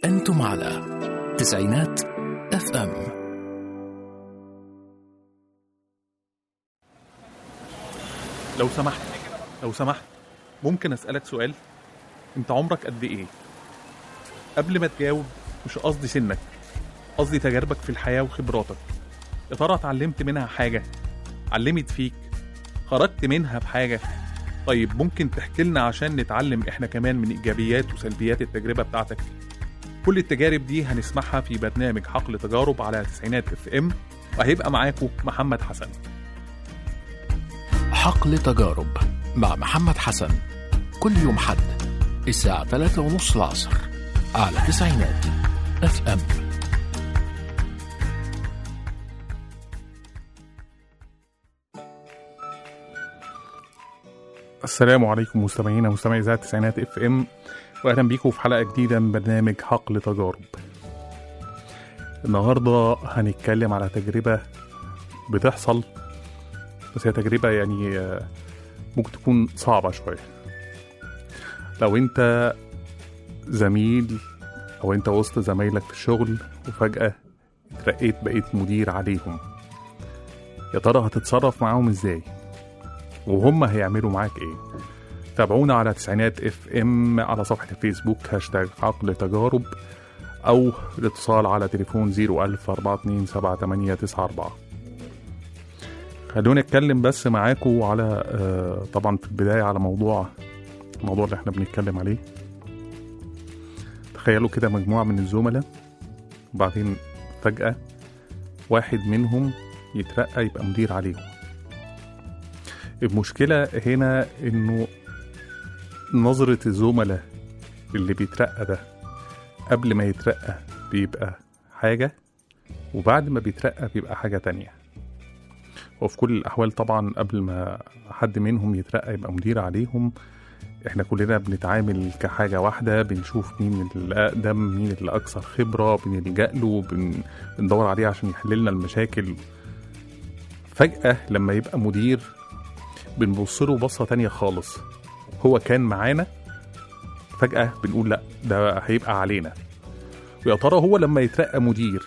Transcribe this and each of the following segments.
أنتم على تسعينات اف ام لو سمحت لو سمحت ممكن اسالك سؤال انت عمرك قد ايه قبل ما تجاوب مش قصدي سنك قصدي تجاربك في الحياه وخبراتك يا ترى اتعلمت منها حاجه علمت فيك خرجت منها بحاجه طيب ممكن تحكي لنا عشان نتعلم احنا كمان من ايجابيات وسلبيات التجربه بتاعتك كل التجارب دي هنسمعها في برنامج حقل تجارب على تسعينات اف ام وهيبقى معاكم محمد حسن حقل تجارب مع محمد حسن كل يوم حد الساعة 3 ونص العصر على تسعينات اف ام السلام عليكم مستمعينا مستمعي اذاعه التسعينات اف ام واهلا بيكم في حلقه جديده من برنامج حقل تجارب النهارده هنتكلم على تجربه بتحصل بس هي تجربه يعني آه، ممكن تكون صعبه شويه لو انت زميل او انت وسط زمايلك في الشغل وفجاه اترقيت بقيت مدير عليهم يا ترى هتتصرف معاهم ازاي وهم هيعملوا معاك ايه تابعونا على تسعينات اف ام على صفحة الفيسبوك هاشتاج عقل تجارب او الاتصال على تليفون 01000 427 خلونا نتكلم بس معاكم على آه، طبعا في البداية على موضوع الموضوع اللي احنا بنتكلم عليه تخيلوا كده مجموعة من الزملاء وبعدين فجأة واحد منهم يترقى يبقى مدير عليهم المشكلة هنا إنه نظرة الزملاء اللي بيترقى ده قبل ما يترقى بيبقى حاجة وبعد ما بيترقى بيبقى حاجة تانية وفي كل الأحوال طبعا قبل ما حد منهم يترقى يبقى مدير عليهم احنا كلنا بنتعامل كحاجة واحدة بنشوف مين اللي أقدم مين اللي أكثر خبرة بنلجأ له بن... بندور عليه عشان يحل لنا المشاكل فجأة لما يبقى مدير بنبص له بصة تانية خالص هو كان معانا فجأة بنقول لا ده هيبقى علينا ويا ترى هو لما يترقى مدير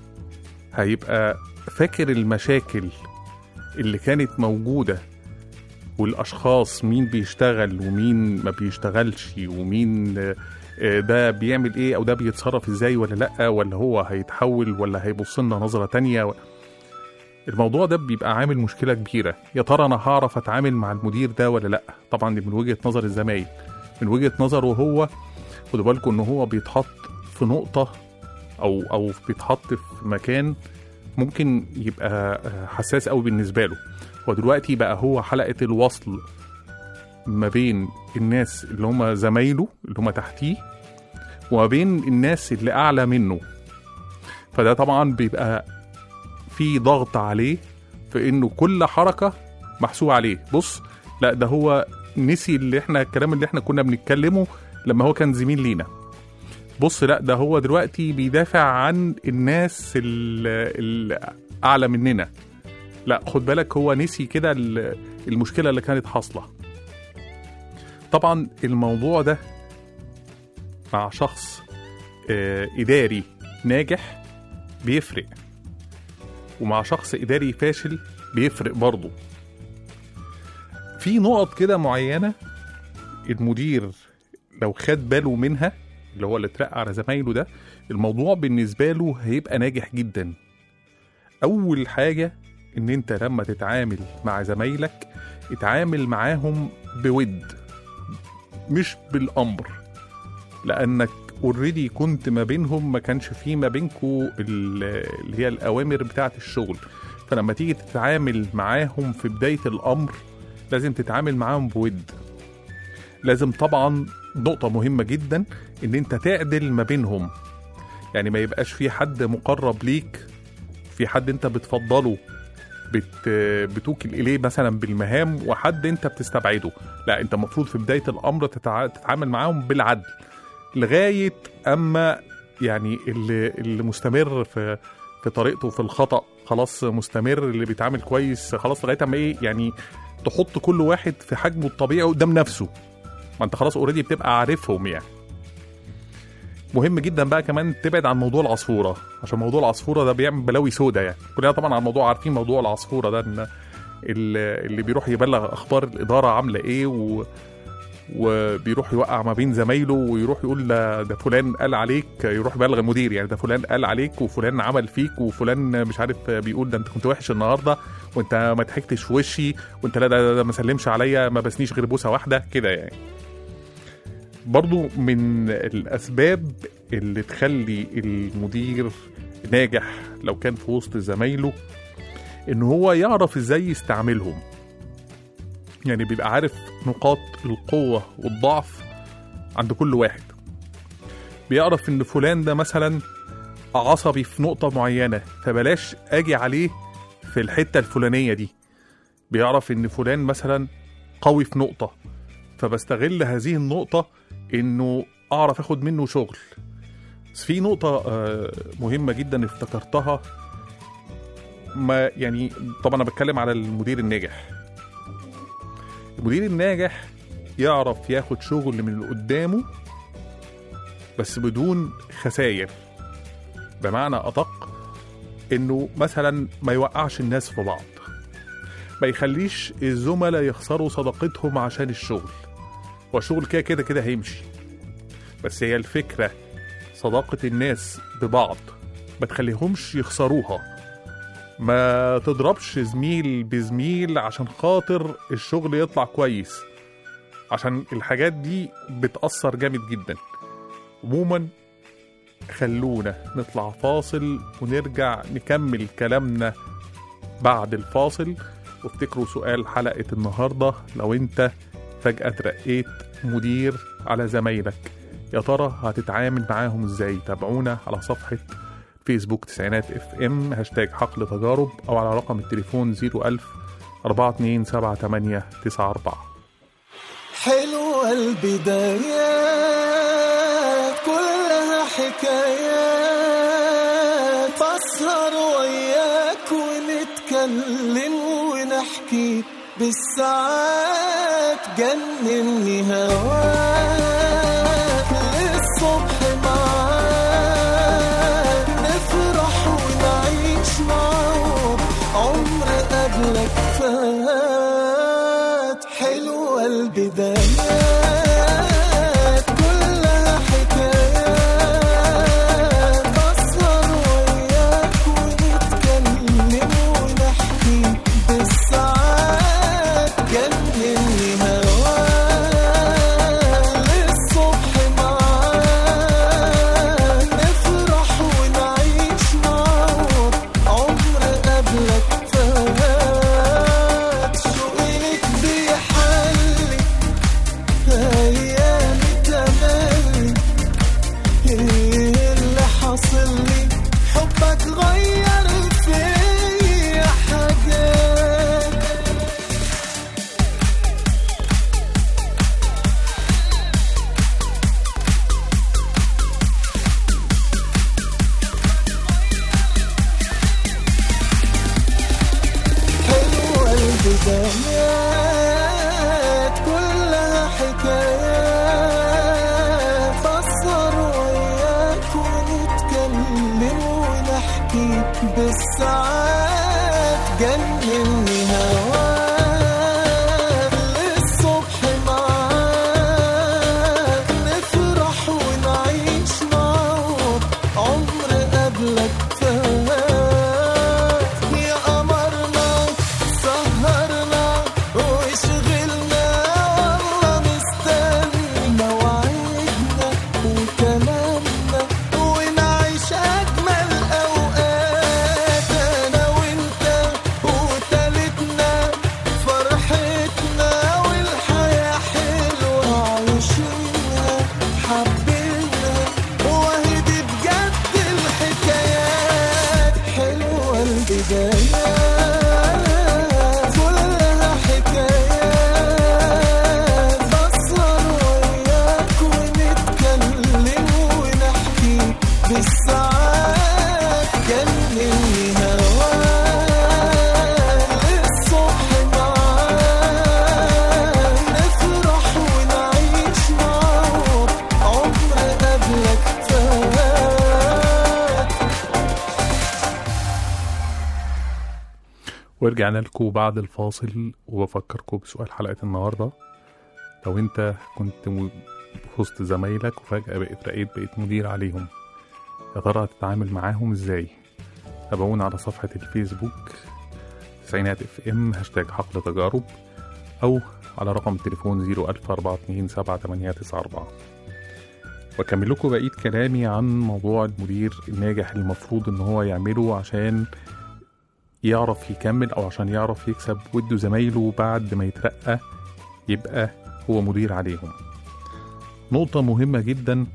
هيبقى فاكر المشاكل اللي كانت موجودة والأشخاص مين بيشتغل ومين ما بيشتغلش ومين آه، ده بيعمل ايه او ده بيتصرف ازاي ولا لا ولا هو هيتحول ولا هيبص لنا نظرة تانية الموضوع ده بيبقى عامل مشكلة كبيرة يا ترى أنا هعرف أتعامل مع المدير ده ولا لأ طبعا دي من وجهة نظر الزمايل من وجهة نظره هو خدوا بالكم إن هو بيتحط في نقطة أو أو بيتحط في مكان ممكن يبقى حساس قوي بالنسبة له هو دلوقتي بقى هو حلقة الوصل ما بين الناس اللي هم زمايله اللي هم تحتيه وما بين الناس اللي أعلى منه فده طبعا بيبقى في ضغط عليه في انه كل حركه محسوب عليه بص لا ده هو نسي اللي احنا الكلام اللي احنا كنا بنتكلمه لما هو كان زميل لينا بص لا ده هو دلوقتي بيدافع عن الناس الاعلى مننا لا خد بالك هو نسي كده ال- المشكله اللي كانت حاصله طبعا الموضوع ده مع شخص آه، اداري ناجح بيفرق ومع شخص اداري فاشل بيفرق برضه في نقط كده معينه المدير لو خد باله منها اللي هو اللي اترقى على زمايله ده الموضوع بالنسبه له هيبقى ناجح جدا اول حاجه ان انت لما تتعامل مع زمايلك اتعامل معاهم بود مش بالامر لانك اوريدي كنت ما بينهم ما كانش في ما بينكو ال- اللي هي الاوامر بتاعه الشغل فلما تيجي تتعامل معاهم في بدايه الامر لازم تتعامل معاهم بود لازم طبعا نقطه مهمه جدا ان انت تعدل ما بينهم يعني ما يبقاش في حد مقرب ليك في حد انت بتفضله بت بتوكل اليه مثلا بالمهام وحد انت بتستبعده لا انت المفروض في بدايه الامر تتع... تتعامل معاهم بالعدل لغايه اما يعني اللي اللي مستمر في في طريقته في الخطا خلاص مستمر اللي بيتعامل كويس خلاص لغايه اما ايه يعني تحط كل واحد في حجمه الطبيعي قدام نفسه ما انت خلاص اوريدي بتبقى عارفهم يعني مهم جدا بقى كمان تبعد عن موضوع العصفوره عشان موضوع العصفوره ده بيعمل بلاوي سودا يعني كلنا طبعا على الموضوع عارفين موضوع العصفوره ده ان اللي اللي بيروح يبلغ اخبار الاداره عامله ايه و وبيروح يوقع ما بين زمايله ويروح يقول ده ده فلان قال عليك يروح يبلغ المدير يعني ده فلان قال عليك وفلان عمل فيك وفلان مش عارف بيقول ده انت كنت وحش النهارده وانت ما ضحكتش في وشي وانت لا ده, ده, ده ما سلمش عليا ما بسنيش غير بوسه واحده كده يعني برضو من الاسباب اللي تخلي المدير ناجح لو كان في وسط زمايله ان هو يعرف ازاي يستعملهم يعني بيبقى عارف نقاط القوة والضعف عند كل واحد بيعرف ان فلان ده مثلا عصبي في نقطة معينة فبلاش اجي عليه في الحتة الفلانية دي بيعرف ان فلان مثلا قوي في نقطة فبستغل هذه النقطة انه اعرف اخد منه شغل بس في نقطة آه، مهمة جدا افتكرتها ما يعني طبعا انا بتكلم على المدير الناجح المدير الناجح يعرف ياخد شغل من اللي قدامه بس بدون خسائر بمعنى ادق انه مثلا ما يوقعش الناس في بعض ما يخليش الزملاء يخسروا صداقتهم عشان الشغل هو الشغل كده كده كده هيمشي بس هي الفكرة صداقة الناس ببعض ما تخليهمش يخسروها ما تضربش زميل بزميل عشان خاطر الشغل يطلع كويس عشان الحاجات دي بتأثر جامد جدا عموما خلونا نطلع فاصل ونرجع نكمل كلامنا بعد الفاصل وافتكروا سؤال حلقة النهاردة لو انت فجأة ترقيت مدير على زمايلك يا ترى هتتعامل معاهم ازاي تابعونا على صفحة فيسبوك تسعينات اف ام هاشتاج حقل تجارب او على رقم التليفون 01000 427894 حلوة البدايات كلها حكايات أسهر وياك ونتكلم ونحكي بالساعات جنني هواك للصبح معاك نفرح ونعيش معاك عمر قبلك فات حلوة البدايات كلها حكايات أسهر وياك ونتكلم ونحكي بالساعات جنني هواك ورجعنا لكم بعد الفاصل وبفكركم بسؤال حلقة النهاردة لو انت كنت م- في وسط زمايلك وفجأة بقيت رقيت بقيت مدير عليهم يا ترى هتتعامل معاهم ازاي تابعونا على صفحة الفيسبوك تسعينات اف ام هاشتاج حقل تجارب أو على رقم التليفون 014278894 وأكمل لكم بقية كلامي عن موضوع المدير الناجح المفروض إن هو يعمله عشان يعرف يكمل أو عشان يعرف يكسب ود زمايله بعد ما يترقى يبقى هو مدير عليهم نقطة مهمة جدا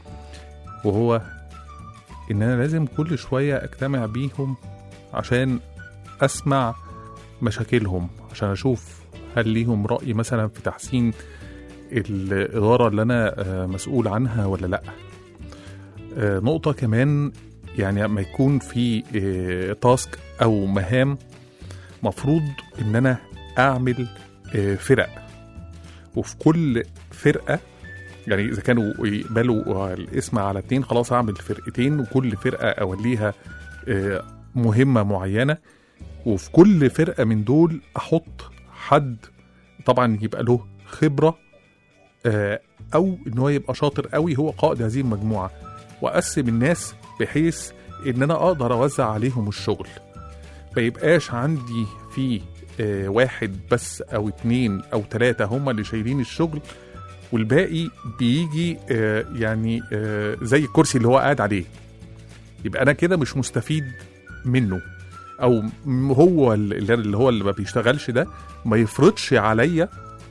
وهو إن أنا لازم كل شوية أجتمع بيهم عشان أسمع مشاكلهم عشان أشوف هل ليهم رأي مثلا في تحسين الإدارة اللي أنا آه، مسؤول عنها ولا لأ آه، نقطة كمان يعني لما يكون في آه، تاسك أو مهام مفروض إن أنا أعمل آه، فرق وفي كل فرقة يعني إذا كانوا يقبلوا الاسم على اتنين خلاص أعمل فرقتين وكل فرقة أوليها آه، مهمة معينة وفي كل فرقة من دول أحط حد طبعا يبقى له خبرة آه، أو إن هو يبقى شاطر قوي هو قائد هذه المجموعة وأقسم الناس بحيث إن أنا أقدر أوزع عليهم الشغل ما يبقاش عندي في آه، واحد بس أو اتنين أو تلاتة هم اللي شايلين الشغل والباقي بيجي آه، يعني آه، زي الكرسي اللي هو قاعد عليه يبقى أنا كده مش مستفيد منه او م- هو اللي اللي هو اللي ما بيشتغلش ده ما يفرضش عليا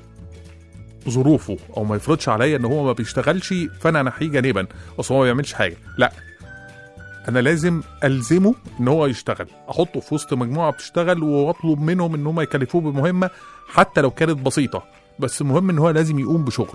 ظروفه او ما يفرضش عليا ان هو ما بيشتغلش فانا انحيه جانبا اصل هو ما بيعملش حاجه لا انا لازم الزمه ان هو يشتغل احطه في وسط مجموعه بتشتغل واطلب منهم ان هم يكلفوه بمهمه حتى لو كانت بسيطه بس المهم ان هو لازم يقوم بشغل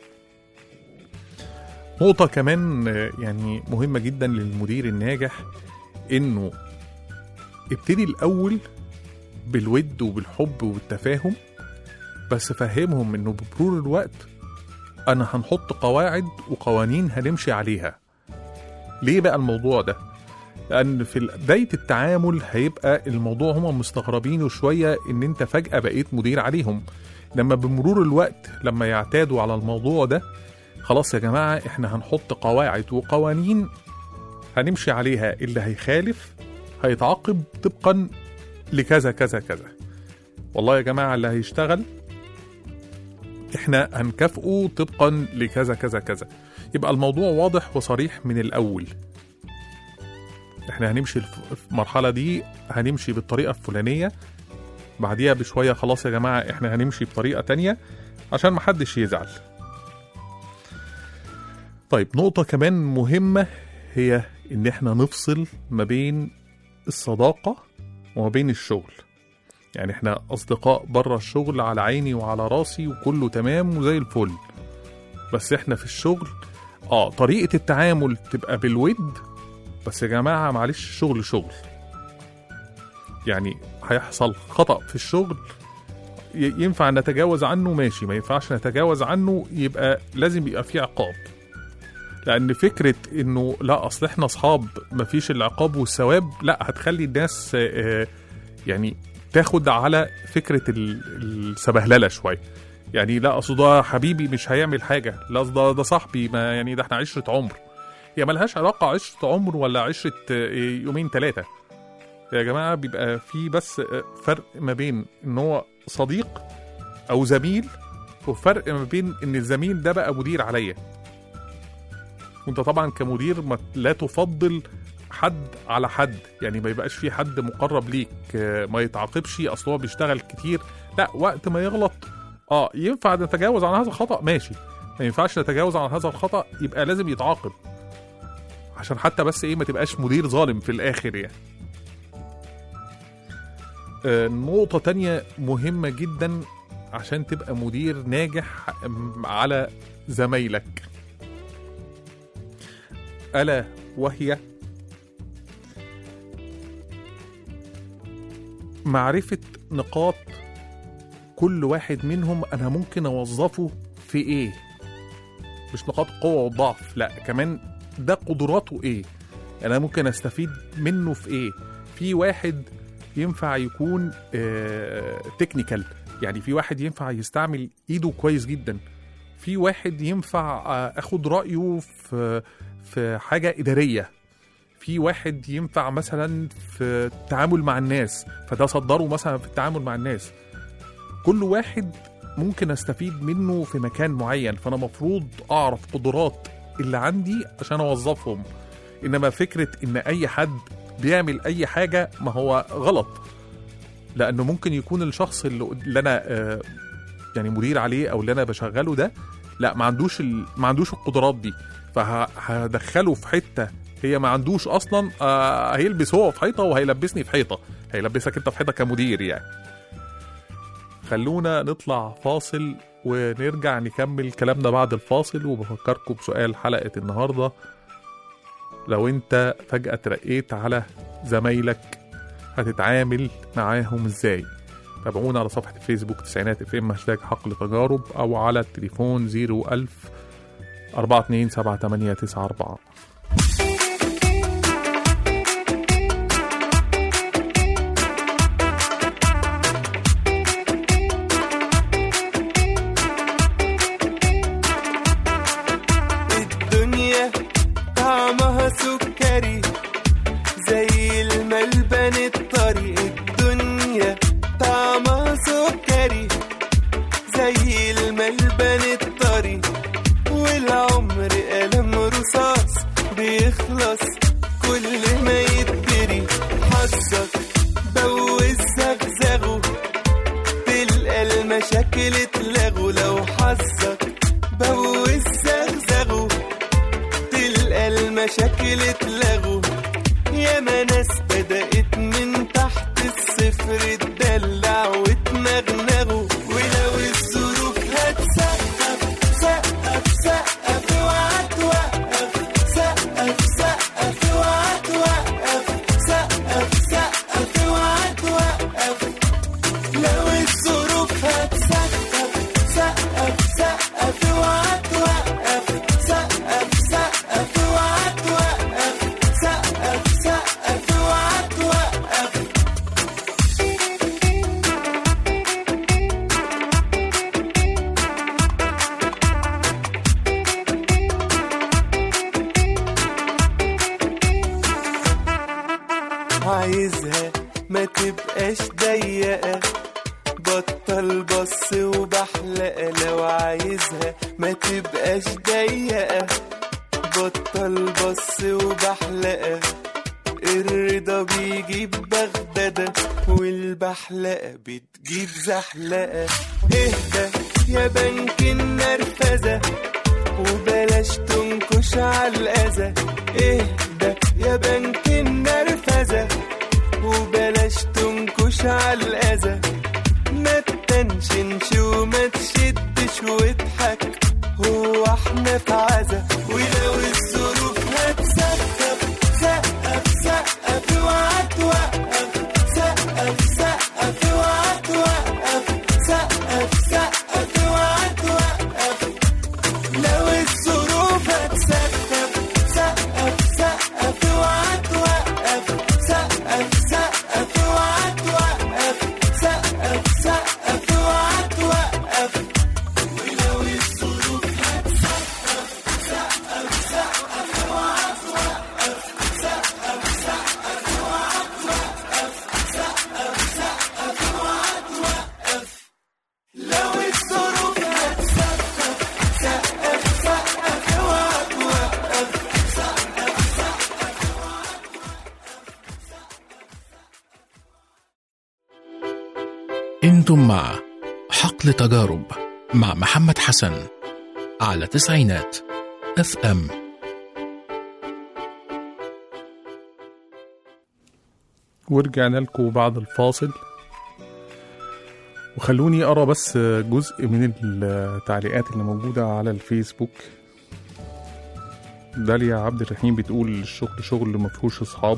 نقطة كمان آه، يعني مهمة جدا للمدير الناجح انه ابتدي الأول بالود وبالحب وبالتفاهم بس فهمهم إنه بمرور الوقت أنا هنحط قواعد وقوانين هنمشي عليها ليه بقى الموضوع ده؟ لأن في بداية التعامل هيبقى الموضوع هما مستغربينه شوية إن أنت فجأة بقيت مدير عليهم لما بمرور الوقت لما يعتادوا على الموضوع ده خلاص يا جماعة إحنا هنحط قواعد وقوانين هنمشي عليها اللي هيخالف هيتعاقب طبقا لكذا كذا كذا والله يا جماعة اللي هيشتغل احنا هنكافئه طبقا لكذا كذا كذا يبقى الموضوع واضح وصريح من الأول احنا هنمشي الف- في المرحلة دي هنمشي بالطريقة الفلانية بعديها بشوية خلاص يا جماعة احنا هنمشي بطريقة تانية عشان محدش يزعل طيب نقطة كمان مهمة هي إن إحنا نفصل ما بين الصداقة وما بين الشغل يعني إحنا أصدقاء بره الشغل على عيني وعلى راسي وكله تمام وزي الفل بس إحنا في الشغل آه طريقة التعامل تبقى بالود بس يا جماعة معلش الشغل شغل يعني هيحصل خطأ في الشغل ي- ينفع نتجاوز عنه ماشي ما ينفعش نتجاوز عنه يبقى لازم يبقى فيه عقاب لان فكره انه لا اصل احنا اصحاب مفيش العقاب والثواب لا هتخلي الناس آه، يعني تاخد على فكره ال- السبهلله شويه يعني لا اصل ده حبيبي مش هيعمل حاجه لا أصل ده ده صاحبي ما يعني ده احنا عشره عمر هي ملهاش علاقه عشره عمر ولا عشره آه، يومين ثلاثه يا جماعه بيبقى في بس آه، فرق ما بين ان هو صديق او زميل وفرق ما بين ان الزميل ده بقى مدير عليا وانت طبعا كمدير ما لا تفضل حد على حد يعني ما يبقاش في حد مقرب ليك آه، ما يتعاقبش اصل هو بيشتغل كتير لا وقت ما يغلط اه ينفع نتجاوز عن هذا الخطا ماشي ما ينفعش نتجاوز عن هذا الخطا يبقى لازم يتعاقب عشان حتى بس ايه ما تبقاش مدير ظالم في الاخر يعني آه، نقطة تانية مهمة جدا عشان تبقى مدير ناجح م- على زمايلك ألا وهي معرفة نقاط كل واحد منهم أنا ممكن أوظفه في إيه مش نقاط قوة وضعف لا كمان ده قدراته إيه أنا ممكن أستفيد منه في إيه في واحد ينفع يكون تكنيكال يعني في واحد ينفع يستعمل ايده كويس جدا في واحد ينفع آه، اخد رايه في في حاجه اداريه في واحد ينفع مثلا في التعامل مع الناس فده صدره مثلا في التعامل مع الناس كل واحد ممكن استفيد منه في مكان معين فانا مفروض اعرف قدرات اللي عندي عشان اوظفهم انما فكره ان اي حد بيعمل اي حاجه ما هو غلط لانه ممكن يكون الشخص اللي, اللي انا آه، يعني مدير عليه او اللي انا بشغله ده لا ما عندوش ال... ما عندوش القدرات دي فهدخله في حته هي ما عندوش اصلا آه هيلبس هو في حيطه وهيلبسني في حيطه هيلبسك انت في حيطه كمدير يعني خلونا نطلع فاصل ونرجع نكمل كلامنا بعد الفاصل وبفكركم بسؤال حلقه النهارده لو انت فجاه ترقيت على زمايلك هتتعامل معاهم ازاي تابعونا على صفحة الفيسبوك تسعينات اف ام هاشتاج حقل تجارب أو على التليفون 01000 427894 الدنيا طعمها سكري زي الملبن الطري الدنيا طعمها سكري زي الملبن الطري والعمر قلم رصاص بيخلص كل ما يتدري حظك بوز زغزغه تلقى المشاكل اتلغوا لو حظك بوز زغزغه تلقى المشاكل اتلغوا ياما ناس بدأت من تحت الصفر تدلع وتنغنغوا ولو الظروف هتسقف سقف سقف اوعى توقف سقف سقف اوعى توقف سقف سقف اوعى توقف لو الظروف هتسقف سقف سقف اوعى توقف سقف سقف اوعى توقف سقف سقف اوعى توقف عايزها ما تبقاش ضيقة بطل بص وبحلقة لو عايزها ما تبقاش ضيقة بطل بص وبحلقة الرضا بيجيب بغدادة والبحلقة بتجيب زحلقة اهدى يا بنك النرفزة وبلاش تنكش على الأذى اهدى يا بنك النرفزة وبلاش تنكش على الأذى ما تتنشنش وما تشدش واضحك هو احنا في عزا ولو الظروف هتسقف سقف سقف اوعى توقف سقف سقف اوعى توقف سقف سقف اوعى توقف لو الظروف هتسقف سقف سقف اوعى توقف سقف سقف اوعى توقف سقف سقف اوعى توقف ولو الظروف هتسقف سقف سقف اوعى توقف سقف سقف اوعى توقف سقف سقف اوعى توقف لو الظروف هتسقف سقف سقف اوعى توقف سقف سقف انتم مع حقل تجارب مع محمد حسن على تسعينات اف ام ورجعنا لكم بعد الفاصل وخلوني أرى بس جزء من التعليقات اللي موجودة على الفيسبوك داليا عبد الرحيم بتقول الشغل شغل ما فيهوش أصحاب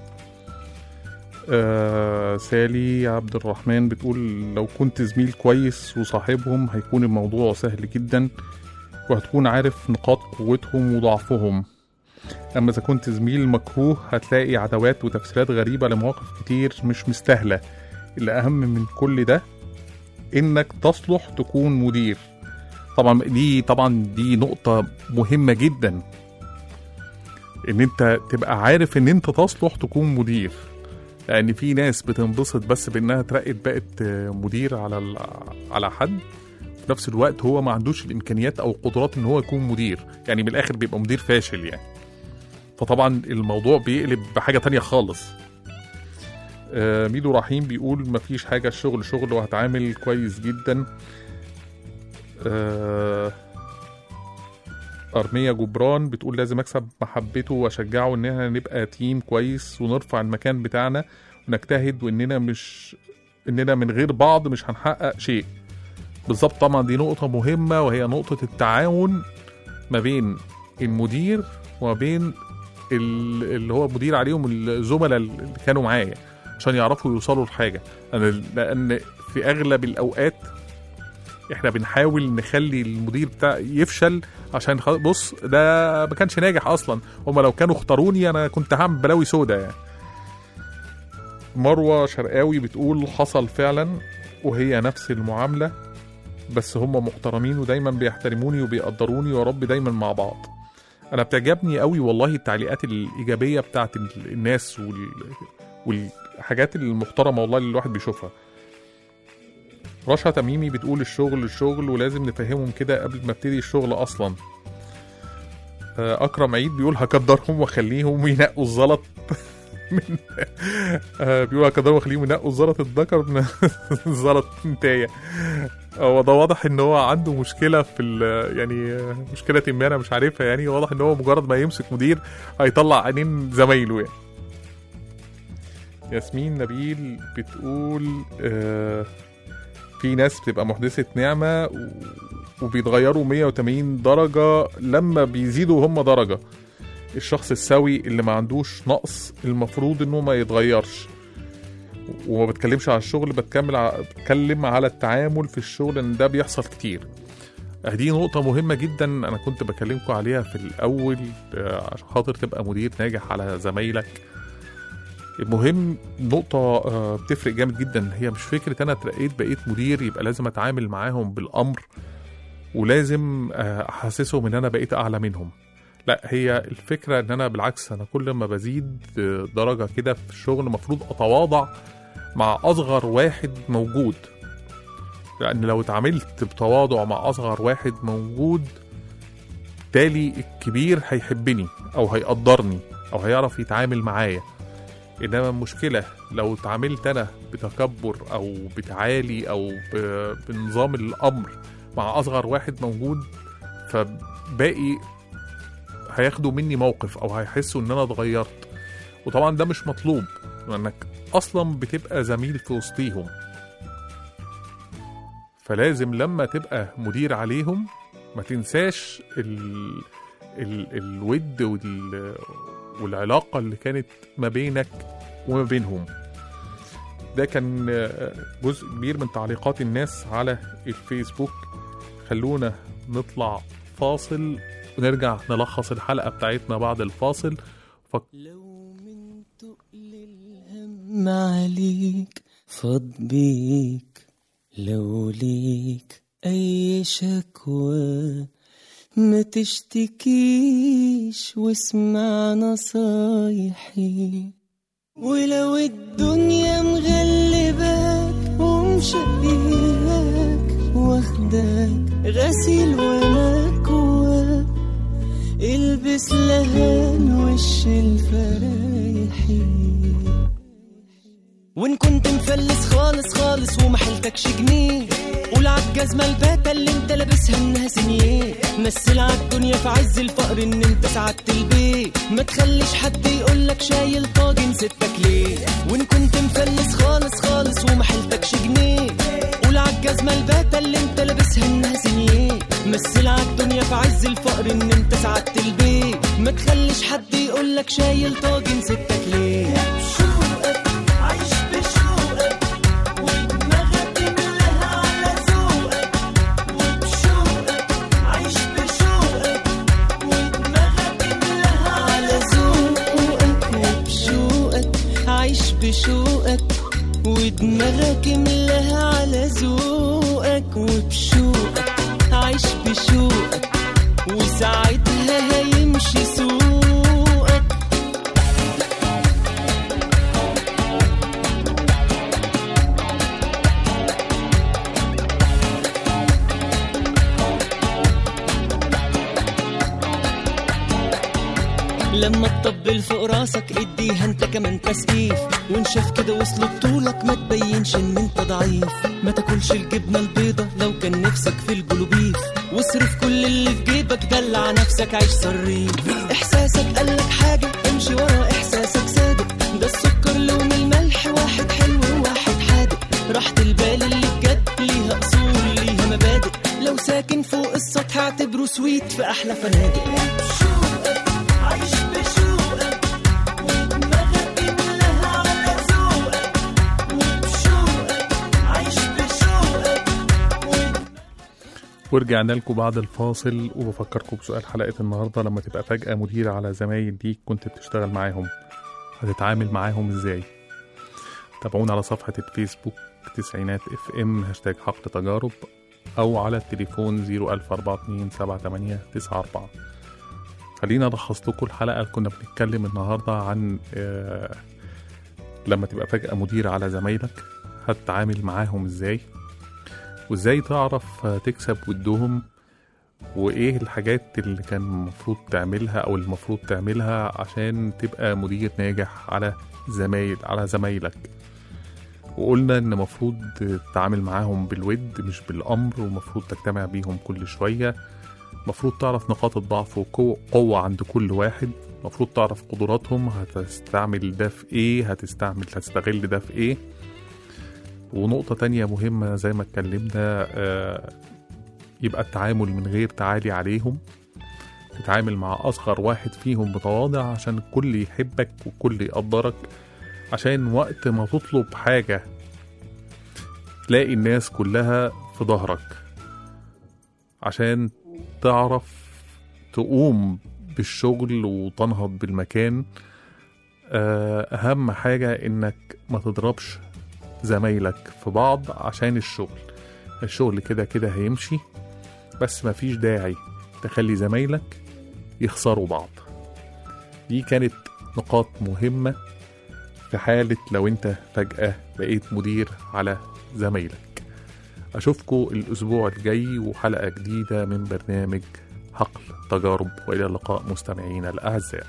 آه سالي عبد الرحمن بتقول لو كنت زميل كويس وصاحبهم هيكون الموضوع سهل جدا وهتكون عارف نقاط قوتهم وضعفهم أما إذا كنت زميل مكروه هتلاقي عداوات وتفسيرات غريبة لمواقف كتير مش مستاهلة الأهم من كل ده إنك تصلح تكون مدير طبعا دي طبعا دي نقطة مهمة جدا إن أنت تبقى عارف إن أنت تصلح تكون مدير لأن في ناس بتنبسط بس بإنها ترقت بقت مدير على ال- على حد في نفس الوقت هو ما عندوش الامكانيات او القدرات ان هو يكون مدير يعني من الاخر بيبقى مدير فاشل يعني فطبعا الموضوع بيقلب بحاجه تانية خالص آه ميدو رحيم بيقول مفيش حاجه الشغل شغل وهتعامل كويس جدا آه أرمية جبران بتقول لازم أكسب محبته وأشجعه إن احنا نبقى تيم كويس ونرفع المكان بتاعنا ونجتهد وإننا مش إننا من غير بعض مش هنحقق شيء بالظبط طبعا دي نقطة مهمة وهي نقطة التعاون ما بين المدير وما بين ال- اللي هو مدير عليهم الزملاء اللي كانوا معايا عشان يعرفوا يوصلوا لحاجة أنا لأن في أغلب الأوقات احنا بنحاول نخلي المدير بتاع يفشل عشان خ- بص ده ما كانش ناجح اصلا هما لو كانوا اختاروني انا كنت هعمل بلاوي سودا يعني مروه شرقاوي بتقول حصل فعلا وهي نفس المعامله بس هم محترمين ودايما بيحترموني وبيقدروني يا رب دايما مع بعض انا بتعجبني قوي والله التعليقات الايجابيه بتاعت ال- الناس وال... والحاجات المحترمه والله اللي الواحد بيشوفها رشا تميمي بتقول الشغل الشغل ولازم نفهمهم كده قبل ما ابتدي الشغل اصلا آه، اكرم عيد بيقول هقدرهم واخليهم ينقوا الزلط من آه، بيقول هقدرهم واخليهم ينقوا الزلط الذكر من الزلط نتايه هو ده واضح ان هو عنده مشكله في ال- يعني آه، مشكله ما انا مش عارفها يعني واضح ان هو مجرد ما يمسك مدير هيطلع عينين زمايله يعني ياسمين نبيل بتقول آه في ناس بتبقى محدثة نعمة و- وبيتغيروا 180 درجة لما بيزيدوا هم درجة الشخص السوي اللي ما عندوش نقص المفروض انه ما يتغيرش وما بتكلمش على الشغل بتكمل ع... بتكلم على التعامل في الشغل ان ده بيحصل كتير آه، دي نقطة مهمة جدا أنا كنت بكلمكم عليها في الأول آه، عشان خاطر تبقى مدير ناجح على زمايلك المهم نقطة آه، بتفرق جامد جدا هي مش فكرة أنا اترقيت بقيت مدير يبقى لازم أتعامل معاهم بالأمر ولازم آه، أحسسهم إن أنا بقيت أعلى منهم لا هي الفكرة إن أنا بالعكس أنا كل ما بزيد آه، درجة كده في الشغل المفروض أتواضع مع أصغر واحد موجود لأن لو اتعاملت بتواضع مع أصغر واحد موجود بالتالي الكبير هيحبني أو هيقدرني أو هيعرف يتعامل معايا انما المشكله لو اتعاملت انا بتكبر او بتعالي او ب- بنظام الامر مع اصغر واحد موجود فباقي هياخدوا مني موقف او هيحسوا ان انا اتغيرت وطبعا ده مش مطلوب لانك اصلا بتبقى زميل في وسطيهم فلازم لما تبقى مدير عليهم ما تنساش ال... ال... الود وال... والعلاقة اللي كانت ما بينك وما بينهم ده كان آه، جزء كبير من تعليقات الناس على الفيسبوك خلونا نطلع فاصل ونرجع نلخص الحلقة بتاعتنا بعد الفاصل فك... لو من تقل الهم عليك فاض بيك لو ليك أي شكوى ما تشتكيش واسمع نصايحي ولو الدنيا مغلباك ومشقياك واخداك غسيل ومكواك البس لهان وش الفرايحي وان كنت مفلس خالص خالص وما حيلتكش جنيه قول عالجزمة الباتة اللي انت لابسها انها سنيه مثل عالدنيا في عز الفقر ان انت سعدت البيت ما تخليش حد يقولك شايل طاجن ستك ليه وان كنت مفلس خالص خالص وما حيلتكش جنيه قول عالجزمة الباتة اللي انت لابسها انها سنيه مثل عالدنيا في عز الفقر ان انت سعدت البيت ما تخليش حد يقولك شايل طاجن ستك ليه بشوقك عايش بشوقك ودماغك ملاها على ذوقك وبشوقك عايش بشوقك ودماغك ملاها على بشوقك ودماغك املاها على ذوقك وبشوقك عيش بشوقك وساعتها هيمشي سوقك لما تطبل فوق راسك اديها انت كمان تسقيف وانشف كده وصل بطولك ما تبينش ان انت ضعيف ما تاكلش الجبنه البيضه لو كان نفسك في البلوبيف واصرف كل اللي في جيبك دلع نفسك عيش صريف احساسك قالك حاجه امشي ورا احساسك صادق ده السكر لون الملح واحد حلو وواحد حادق راحة البال اللي بجد ليها اصول ليها مبادئ لو ساكن فوق السطح اعتبره سويت في احلى فنادق عيش بشوقك ودماغك املاها على ذوقك وبشوقك عيش بشوقك ورجعنا لكم بعد الفاصل وبفكركم بسؤال حلقة النهاردة لما تبقى فجأة مدير على زمايل ليك كنت بتشتغل معاهم هتتعامل معاهم ازاي تابعونا على صفحة الفيسبوك تسعينات اف ام هاشتاج حقل تجارب أو على التليفون 014278894 خلينا ألخص لكم الحلقة اللي كنا بنتكلم النهاردة عن آه، لما تبقى فجأة مدير على زمايلك هتتعامل معاهم ازاي وازاي تعرف تكسب ودهم وايه الحاجات اللي كان المفروض تعملها او المفروض تعملها عشان تبقى مدير ناجح على زمايل على زمايلك وقلنا ان المفروض تتعامل معاهم بالود مش بالامر ومفروض تجتمع بيهم كل شويه مفروض تعرف نقاط الضعف وقوة عند كل واحد مفروض تعرف قدراتهم هتستعمل ده في ايه هتستعمل هتستغل ده في ايه ونقطة تانية مهمة زي ما اتكلمنا آه، يبقى التعامل من غير تعالي عليهم تتعامل مع أصغر واحد فيهم متواضع عشان الكل يحبك والكل يقدرك عشان وقت ما تطلب حاجة تلاقي الناس كلها في ظهرك عشان تعرف تقوم بالشغل وتنهض بالمكان آه، أهم حاجة إنك ما تضربش زمايلك في بعض عشان الشغل الشغل كده كده هيمشي بس مفيش داعي تخلي زمايلك يخسروا بعض دي كانت نقاط مهمة في حالة لو انت فجأة بقيت مدير على زمايلك أشوفكم الأسبوع الجاي وحلقة جديدة من برنامج حقل تجارب وإلى اللقاء مستمعينا الأعزاء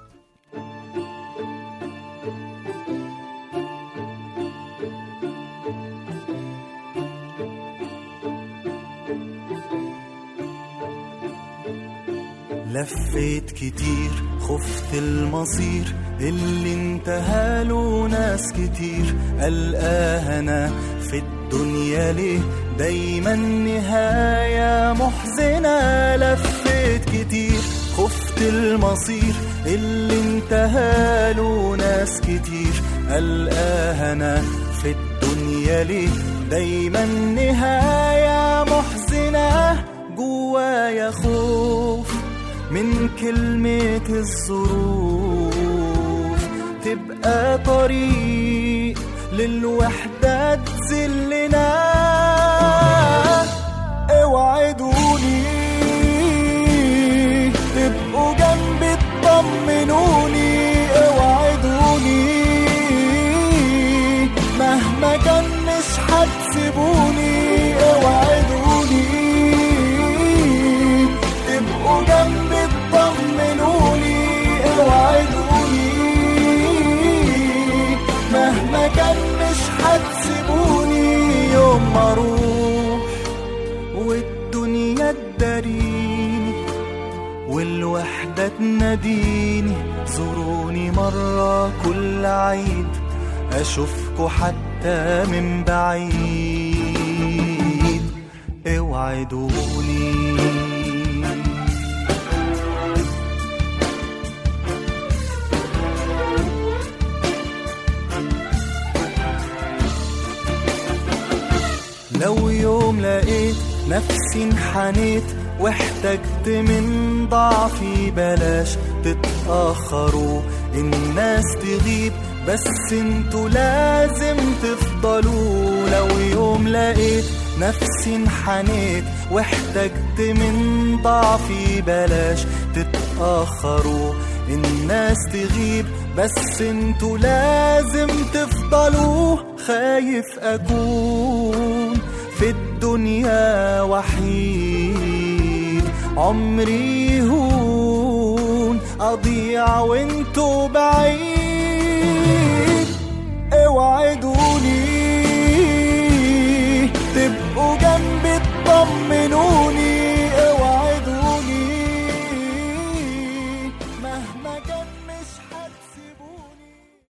لفيت كتير خفت المصير اللي انتهى له ناس كتير ألقاها أنا في الدنيا ليه دايما نهاية محزنة لفيت كتير خفت المصير اللي انتهى له ناس كتير ألقاها أنا في الدنيا ليه دايما نهاية محزنة جوايا خوف من كلمة الظروف تبقى طريق للوحدة تذلنا اوعدوني تبقوا جنبي تطمنوني اوعدوني مهما كان مش هتسيبوني اوعدوني تبقوا جنبي تطمنوني اوعدوني مهما كان مش هتسيبوني يوم ما اروح والدنيا تداريني والوحدة تناديني زوروني مرة كل عيد أشوفكوا حتى من بعيد اوعدوني لو يوم لقيت نفسي انحنيت واحتجت من ضعفي بلاش تتأخروا الناس تغيب بس انتوا لازم تفضلوا لو يوم لقيت نفسي انحنيت واحتجت من ضعفي بلاش تتأخروا الناس تغيب بس انتوا لازم تفضلوا خايف اكون في الدنيا وحيد عمري هون اضيع وانتوا بعيد اوعدوا